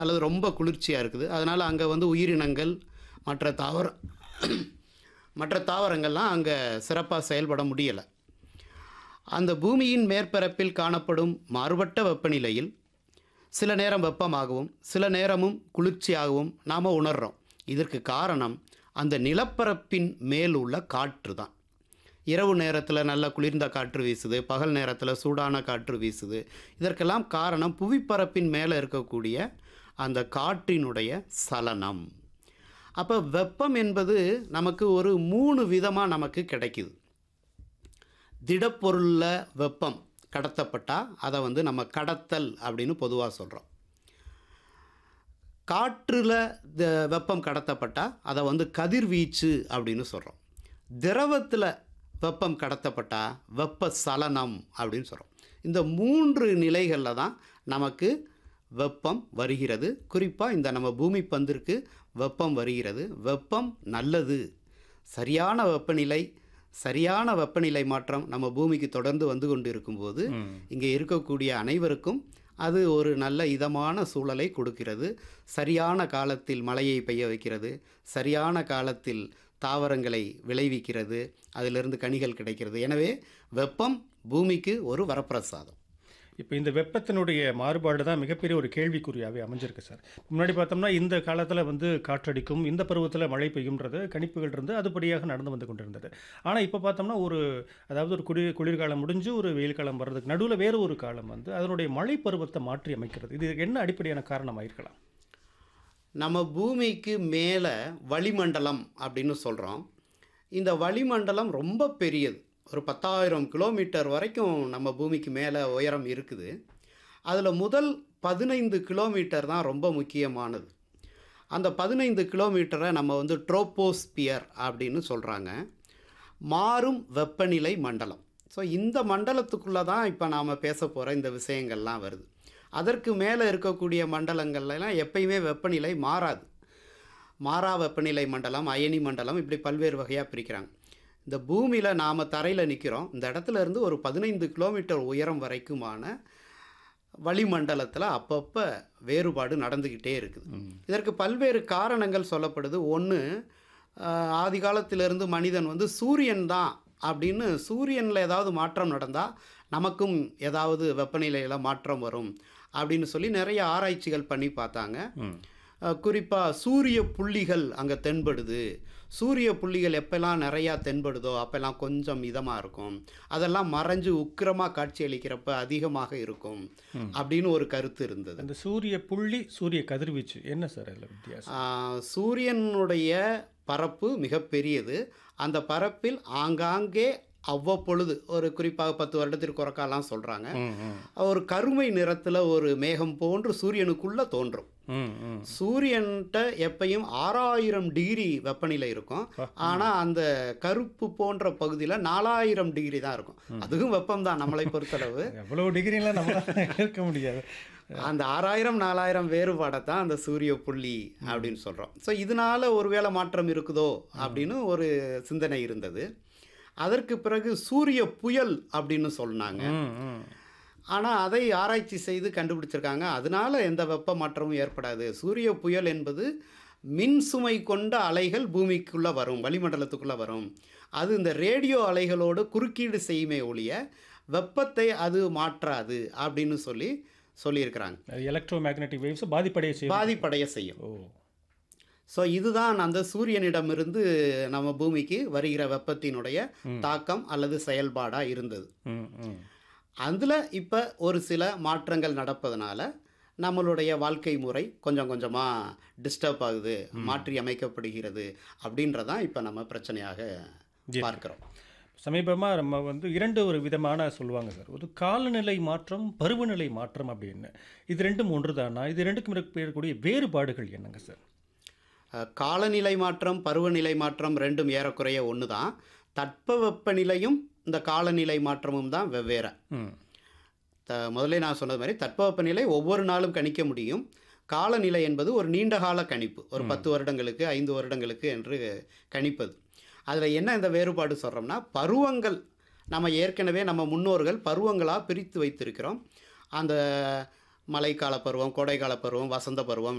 அல்லது ரொம்ப குளிர்ச்சியாக இருக்குது அதனால் அங்கே வந்து உயிரினங்கள் மற்ற தாவர மற்ற தாவரங்கள்லாம் அங்கே சிறப்பாக செயல்பட முடியலை அந்த பூமியின் மேற்பரப்பில் காணப்படும் மாறுபட்ட வெப்பநிலையில் சில நேரம் வெப்பமாகவும் சில நேரமும் குளிர்ச்சியாகவும் நாம் உணர்கிறோம் இதற்கு காரணம் அந்த நிலப்பரப்பின் மேல் உள்ள காற்று தான் இரவு நேரத்தில் நல்ல குளிர்ந்த காற்று வீசுது பகல் நேரத்தில் சூடான காற்று வீசுது இதற்கெல்லாம் காரணம் புவிப்பரப்பின் மேலே இருக்கக்கூடிய அந்த காற்றினுடைய சலனம் அப்போ வெப்பம் என்பது நமக்கு ஒரு மூணு விதமாக நமக்கு கிடைக்குது திடப்பொருளில் வெப்பம் கடத்தப்பட்டால் அதை வந்து நம்ம கடத்தல் அப்படின்னு பொதுவாக சொல்கிறோம் காற்றில் த- வெப்பம் கடத்தப்பட்டால் அதை வந்து கதிர்வீச்சு அப்படின்னு சொல்கிறோம் திரவத்தில் வெப்பம் கடத்தப்பட்டால் வெப்ப சலனம் அப்படின்னு சொல்கிறோம் இந்த மூன்று நிலைகளில் தான் நமக்கு வெப்பம் வருகிறது குறிப்பாக இந்த நம்ம பூமி பந்திற்கு வெப்பம் வருகிறது வெப்பம் நல்லது சரியான வெப்பநிலை சரியான வெப்பநிலை மாற்றம் நம்ம பூமிக்கு தொடர்ந்து வந்து கொண்டு இருக்கும்போது இங்கே இருக்கக்கூடிய அனைவருக்கும் அது ஒரு நல்ல இதமான சூழலை கொடுக்கிறது சரியான காலத்தில் மழையை பெய்ய வைக்கிறது சரியான காலத்தில் தாவரங்களை விளைவிக்கிறது அதிலிருந்து கனிகள் கிடைக்கிறது எனவே வெப்பம் பூமிக்கு ஒரு வரப்பிரசாதம் இப்போ இந்த வெப்பத்தினுடைய மாறுபாடு தான் மிகப்பெரிய ஒரு கேள்விக்குறியாகவே அமைஞ்சிருக்கு சார் முன்னாடி பார்த்தோம்னா இந்த காலத்தில் வந்து காற்றடிக்கும் இந்த பருவத்தில் மழை பெய்யும்ன்றது கணிப்புகள் இருந்து அதுபடியாக நடந்து வந்து கொண்டிருந்தது ஆனால் இப்போ பார்த்தோம்னா ஒரு அதாவது ஒரு குளிர் குளிர்காலம் முடிஞ்சு ஒரு வெயில் காலம் வர்றதுக்கு நடுவில் வேறு ஒரு காலம் வந்து அதனுடைய மழை பருவத்தை மாற்றி அமைக்கிறது இது என்ன அடிப்படையான காரணமாக இருக்கலாம் நம்ம பூமிக்கு மேலே வளிமண்டலம் அப்படின்னு சொல்கிறோம் இந்த வளிமண்டலம் ரொம்ப பெரியது ஒரு பத்தாயிரம் கிலோமீட்டர் வரைக்கும் நம்ம பூமிக்கு மேலே உயரம் இருக்குது அதில் முதல் பதினைந்து கிலோமீட்டர் தான் ரொம்ப முக்கியமானது அந்த பதினைந்து கிலோமீட்டரை நம்ம வந்து ட்ரோப்போஸ்பியர் அப்படின்னு சொல்கிறாங்க மாறும் வெப்பநிலை மண்டலம் ஸோ இந்த மண்டலத்துக்குள்ளே தான் இப்போ நாம் பேச போகிற இந்த விஷயங்கள்லாம் வருது அதற்கு மேலே இருக்கக்கூடிய மண்டலங்கள்லாம் எப்பயுமே வெப்பநிலை மாறாது மாறா வெப்பநிலை மண்டலம் அயனி மண்டலம் இப்படி பல்வேறு வகையாக பிரிக்கிறாங்க இந்த பூமியில் நாம் தரையில் நிற்கிறோம் இந்த இடத்துல இருந்து ஒரு பதினைந்து கிலோமீட்டர் உயரம் வரைக்குமான வளிமண்டலத்தில் அப்பப்போ வேறுபாடு நடந்துக்கிட்டே இருக்குது இதற்கு பல்வேறு காரணங்கள் சொல்லப்படுது ஒன்று ஆதி காலத்திலிருந்து மனிதன் வந்து சூரியன் தான் அப்படின்னு சூரியனில் ஏதாவது மாற்றம் நடந்தால் நமக்கும் ஏதாவது வெப்பநிலையில் மாற்றம் வரும் அப்படின்னு சொல்லி நிறைய ஆராய்ச்சிகள் பண்ணி பார்த்தாங்க குறிப்பாக சூரிய புள்ளிகள் அங்கே தென்படுது சூரிய புள்ளிகள் எப்பெல்லாம் நிறையா தென்படுதோ அப்பெல்லாம் கொஞ்சம் இதமாக இருக்கும் அதெல்லாம் மறைஞ்சு உக்கிரமாக காட்சியளிக்கிறப்ப அதிகமாக இருக்கும் அப்படின்னு ஒரு கருத்து இருந்தது அந்த சூரிய புள்ளி சூரிய கதிர்வீச்சு என்ன சார் அதில் வித்தியாசம் ஆஹ், சூரியனுடைய பரப்பு மிகப்பெரியது அந்த பரப்பில் ஆங்காங்கே அவ்வப்பொழுது ஒரு குறிப்பாக பத்து வருடத்திற்கு ஒருக்காலாம் சொல்கிறாங்க ம் ம் ஒரு கருமை நிறத்தில் ஒரு மேகம் போன்று சூரியனுக்குள்ளே தோன்றும் ம் ம் சூரியன்கிட்ட எப்பயும் ஆறாயிரம் டிகிரி வெப்பநிலை இருக்கும் ஆனால் அந்த கருப்பு போன்ற பகுதியில் நாலாயிரம் டிகிரி தான் இருக்கும் அதுவும் வெப்பம் தான் நம்மளை பொறுத்தளவு எவ்வளோ டிகிரிலாம் நம்மளால இருக்க முடியாது அந்த ஆறாயிரம் நாலாயிரம் வேறுபாடை தான் அந்த சூரிய புள்ளி அப்படின்னு சொல்கிறோம் ஸோ இதனால ஒருவேளை மாற்றம் இருக்குதோ அப்படின்னு ஒரு சிந்தனை இருந்தது அதற்கு பிறகு சூரிய புயல் அப்படின்னு சொன்னாங்க ம் ம் ஆனால் அதை ஆராய்ச்சி செய்து கண்டுபிடிச்சிருக்காங்க அதனால எந்த வெப்ப மாற்றமும் ஏற்படாது சூரிய புயல் என்பது மின் சுமை கொண்ட அலைகள் பூமிக்குள்ளே வரும் வளிமண்டலத்துக்குள்ளே வரும் அது இந்த ரேடியோ அலைகளோடு குறுக்கீடு செய்யுமே ஒழிய வெப்பத்தை அது மாற்றாது அப்படின்னு சொல்லி சொல்லியிருக்கிறாங்க எலக்ட்ரோ மேக்னெட்டிக் வேவ்ஸ் பாதிப்படைய செய்யும் பாதிப்படைய செய்யும் ஓ ஸோ இதுதான் அந்த சூரியனிடமிருந்து நம்ம பூமிக்கு வருகிற வெப்பத்தினுடைய தாக்கம் அல்லது செயல்பாடாக இருந்தது ம் ம் அதில் இப்போ ஒரு சில மாற்றங்கள் நடப்பதனால நம்மளுடைய வாழ்க்கை முறை கொஞ்சம் கொஞ்சமாக டிஸ்டர்ப் ஆகுது மாற்றி அமைக்கப்படுகிறது அப்படின்றதான் இப்போ நம்ம பிரச்சனையாக பார்க்குறோம் சமீபமாக நம்ம வந்து இரண்டு ஒரு விதமான சொல்லுவாங்க சார் ஒரு காலநிலை மாற்றம் பருவநிலை மாற்றம் அப்படின்னு இது ரெண்டும் ஒன்று தானா இது ரெண்டுக்கும் இருக்கக்கூடிய வேறுபாடுகள் என்னங்க சார் அஹ், காலநிலை மாற்றம் பருவநிலை மாற்றம் ரெண்டும் ஏறக்குறைய ஒன்று தான் தட்பவெப்பநிலையும் இந்த காலநிலை மாற்றமும் தான் வெவ்வேறு ம் த முதல்ல நான் சொன்னது மாதிரி தட்பவெப்பநிலை ஒவ்வொரு நாளும் கணிக்க முடியும் காலநிலை என்பது ஒரு நீண்ட கால கணிப்பு ஒரு பத்து வருடங்களுக்கு ஐந்து வருடங்களுக்கு என்று கணிப்பது அதில் என்ன இந்த வேறுபாடு சொல்கிறோம்னா பருவங்கள் நம்ம ஏற்கனவே நம்ம முன்னோர்கள் பருவங்களாக பிரித்து வைத்திருக்கிறோம் அந்த மழைக்கால பருவம் கோடைக்கால பருவம் வசந்த பருவம்